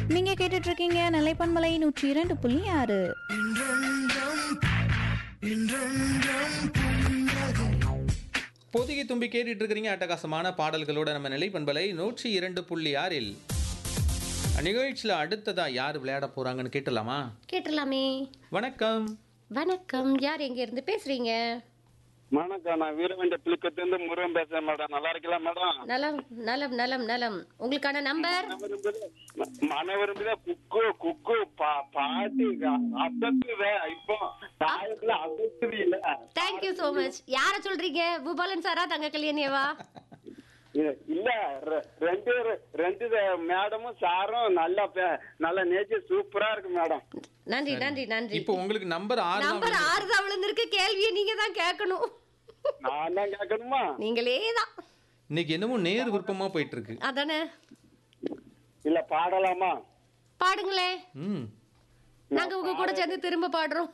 நீங்க கேட்டுட்டு இருக்கீங்க நிலைப்பன்மலை நூற்றி இரண்டு புள்ளி ஆறு பொதுகி தும்பி கேட்டுட்டு இருக்கிறீங்க அட்டகாசமான பாடல்களோட நம்ம நிலைப்பண்பலை நூற்றி இரண்டு புள்ளி ஆறில் நிகழ்ச்சியில் அடுத்ததா யார் விளையாட போறாங்கன்னு கேட்டலாமா கேட்டுடலாமே வணக்கம் வணக்கம் யார் எங்க இருந்து பேசுறீங்க வணக்கம் நான் வீரவேண்ட புலிக்கத்திலிருந்து முருகன் பேசுறேன் மேடம் நல்லா இருக்கலாம் மேடம் நலம் நலம் நலம் நலம் உங்களுக்கான நம்பர் மன விரும்புத குக்கு குக்கு பா- பாட்டு அசத்துத இப்போ தாயத்துல அசத்துது இல்ல தேங்க்யூ so மச் யார சொல்றீங்க பூபாலன் சாரா தங்க கல்யாணியவா இ- இல்ல ரெ- ரெண்டு ரெண்டு மேடமும் சாரும் நல்லா பே- நல்ல நேச்சர் சூப்பரா இருக்கு மேடம் நன்றி நன்றி நன்றி இப்போ உங்களுக்கு நம்பர் ஆறு தான் நம்பர் ஆறு தான் விழுந்திருக்கு கேள்வியை நீங்க தான் கேட்கணும் நான் தான் கேட்கணுமா நீங்களே தான் இன்னைக்கு என்னமோ நேர் விருப்பமா போயிட்டு இருக்கு அதானே இல்ல பாடலாமா பாடுங்களே ம் நாங்க உங்க கூட சேர்ந்து திரும்ப பாடுறோம்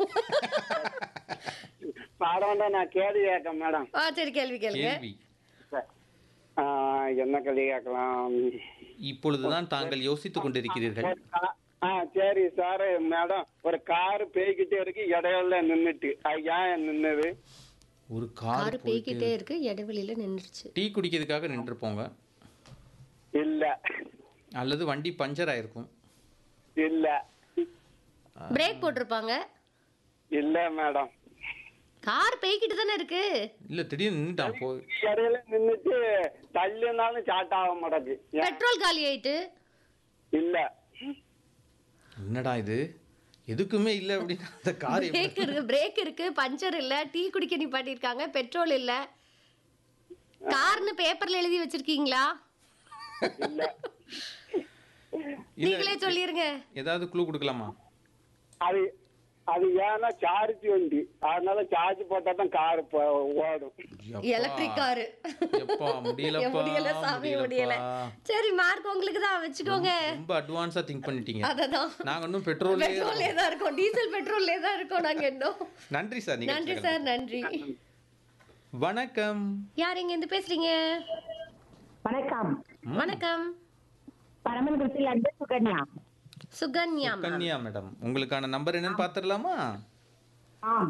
பாட வேண்டாம் நான் கேள்வி கேட்க மேடம் ஆ சரி கேள்வி கேளுங்க கேள்வி ஆ, என்ன கேள்வி கேட்கலாம் இப்பொழுதுதான் தாங்கள் யோசித்துக் கொண்டிருக்கிறீர்கள் ஒரு கா- ஆ சரி சார் மேடம் ஒரு கார் பேய்கிட்டே இருக்கு இடையில நின்னுட்டு அது ஏன் நின்னது ஒரு கார் காரு பேய்கிட்டே இருக்கு இடைவெளியில நின்றுச்சு டீ குடிக்கிறதுக்காக நின்று போங்க இல்ல அல்லது வண்டி பஞ்சர் ஆயிருக்கும் இல்ல பிரேக் போட்டிருப்பாங்க இல்ல மேடம் கார் பேய்கிட்டு தானே இருக்கு இல்ல திடீர்னு நின்றுட்டான் போ இடையில நின்னுட்டு தள்ளுனாலும் சாட் ஆக மாட்டேங்குது ஏன்? பெட்ரோல் காலி ஆயிட்டு இல்ல என்னடா இது எதுக்குமே இல்ல அப்படின்னா அந்த கார் எப்படி- பிரேக் இருக்கு பிரேக் இருக்கு பஞ்சர் இல்ல டீ குடிக்க நிப்பாட்டிருக்காங்க பெட்ரோல் இல்ல கார்னு பேப்பர்ல எழுதி வச்சிருக்கீங்களா இல்ல இல்ல, நீங்களே சொல்லிருங்க ஏதாவது க்ளூ கொடுக்கலாமா அது அது ஏன்னா சார்ஜ் வண்டி அதனால சார்ஜ் போட்டா தான் கார் ஓடும் எப்பா, எலக்ட்ரிக் காரு எப்பா முடியலப்பா முடியல சாமி முடியல முடியலப்பா. சரி மார்க் உங்களுக்கு தான் வச்சுக்கோங்க ரொம்ப அட்வான்ஸா திங்க் பண்ணிட்டீங்க அததான் நாங்க இன்னும் பெட்ரோல் பெட்ரோல்லே தான் இருக்கோம் டீசல் பெட்ரோல்லே தான் இருக்கோம் நாங்க இன்னும் நன்றி சார் நீங்க நன்றி சார் நன்றி வணக்கம் யார் இங்க இருந்து பேசுறீங்க வணக்கம் வணக்கம் பரமன்குறிச்சியில இருந்து சுகன்யா சுகன்யா ma'am. கன்யா மேடம் உங்களுக்கான நம்பர் என்னன்னு பாத்துடலாமா ஆம்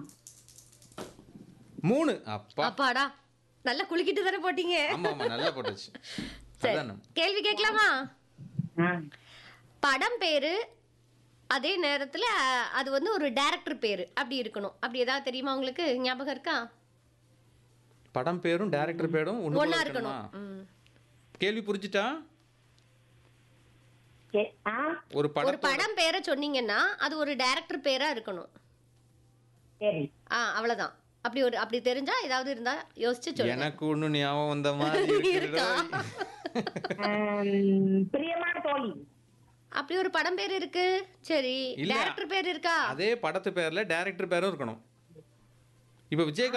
மூணு அப்பா அப்பாடா நல்லா குலுக்கிட்டு தானே போட்டீங்க ஆமா ஆமா நல்லா போட்டுச்சு சரி அதான் கேள்வி கேட்கலாமா ஆ. படம் பேரு அதே நேரத்துல அஹ், அது வந்து ஒரு டைரக்டர் பேரு அப்படி இருக்கணும் அப்படி ஏதாவது தெரியுமா உங்களுக்கு ஞாபகம் இருக்கா படம் பேரும் டைரக்டர் பேரும் ஒண்ணு போல ஒண்ணா இருக்கணுமா? இருக்கணும் ம். கேள்வி புரிஞ்சுட்டா கே- ஆ ஒரு ஒரு படம் படம் பேரை சொன்னீங்கன்னா அது ஒரு டைரக்டர் பேரா இருக்கணும் சரி ஆ அவ்வளவுதான் அப்படி ஒரு அப்படி தெரிஞ்சா ஏதாவது இருந்தா யோசிச்சு சொல்லுங்க எனக்கு ஒண்ணு ஞாபகம் வந்த மாதிரி இருக்கா இருக்குடா. ஆம், பிரியமான தோழி அப்படி ஒரு படம் பேர் இருக்கு சரி இல்ல. டைரக்டர் பேர் இருக்கா அதே படத்து பேர்ல டைரக்டர் பேரும் இருக்கணும் இப்ப விஜயகாந்த்